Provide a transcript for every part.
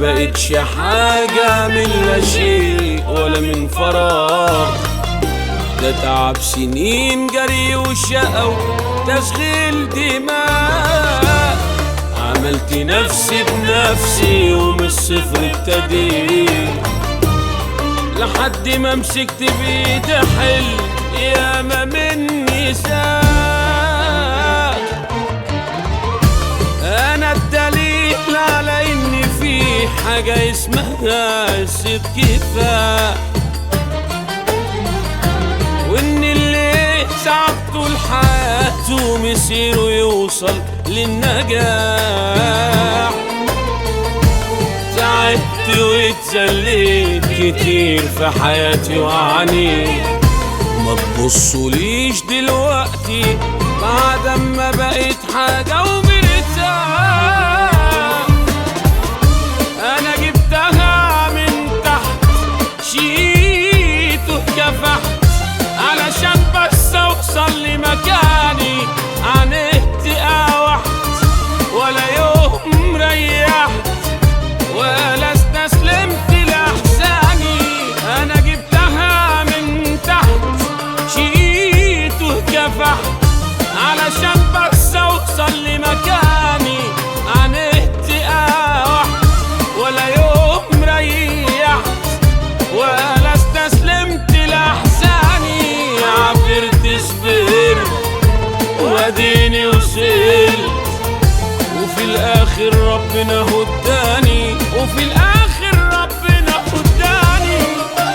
بقتش حاجة من لا شيء ولا من فراغ ده تعب سنين جري وشقى وتشغيل دماغ عملت نفسي بنفسي ومن الصفر ابتديت لحد ما مسكت بايدي حل ياما مني ساق انا الدليل على ان في حاجة اسمها الصدق كفاح وان اللي تعب طول حياته مسيره يوصل للنجاح تعبت واتذليت كتير في حياتي وعانيت ما تبصوليش دلوقتي بعد ما بقيت حاجة ومرتاح أنا جبتها من تحت شيت وكفحت علشان بس أوصل لمكاني عانيت قاوحت ولا يوم ريحت ولا استسلمت لأحساني أنا جبتها من تحت شقيت وكفحت علشان بس أوصل لمكاني عانيت قاوحت ولا يوم ريحت ولا استسلمت لأحساني عبرت صبرت واديني وصلت وفي الاخر ربنا هداني وفي الاخر ربنا هداني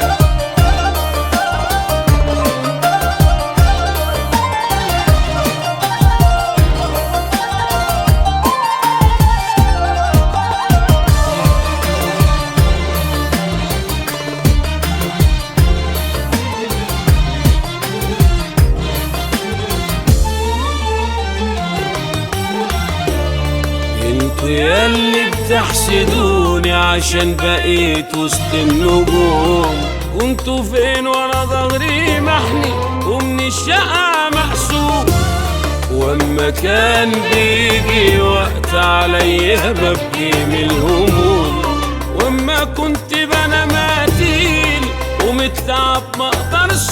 انتوا ياللي بتحسدوني عشان بقيت وسط النجوم كنتوا فين وانا ظهري محني ومن الشقة مقسوم واما كان بيجي وقت عليا ببكي من الهموم واما كنت بنام قتيل ومتعب ما اقدرش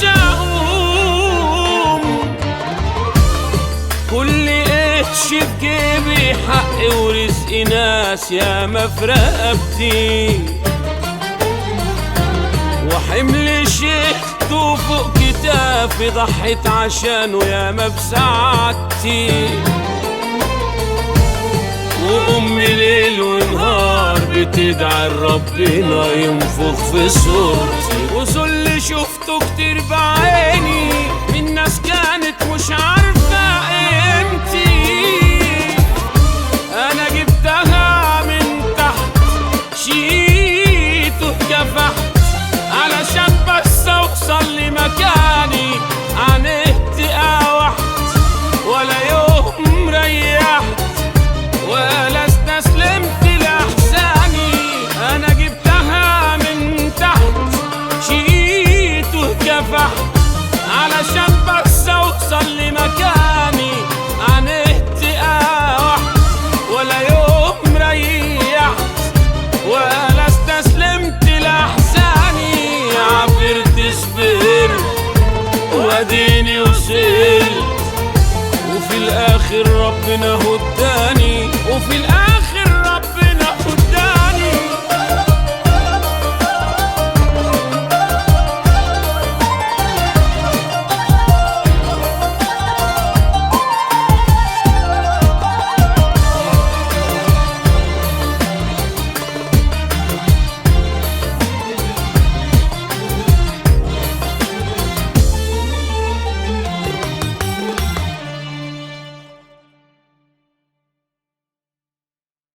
اقوم كل قرش في جيبي حق ورزق ناس يا في رقبتي وحمل شيخته فوق كتافي ضحيت عشانه يا بسعادتي وأمي ليل ونهار بتدعي ربنا ينفخ في صورتي وذل شفته كتير بعيني من ناس كانت مش عارفة قيمتي أنا جبتها من تحت شيت وكفحت علشان بس أوصل لمكاني عانيت قاوحت ولا يوم ريحت ولا استسلمت لأحساني أنا جبتها من تحت شقيت وكفحت علشان بس أوصل لمكاني عانيت قاوحت ولا يوم ريحت ولا استسلمت لأحساني عبرت صبرت واديني وصلت وفي الآخر ربنا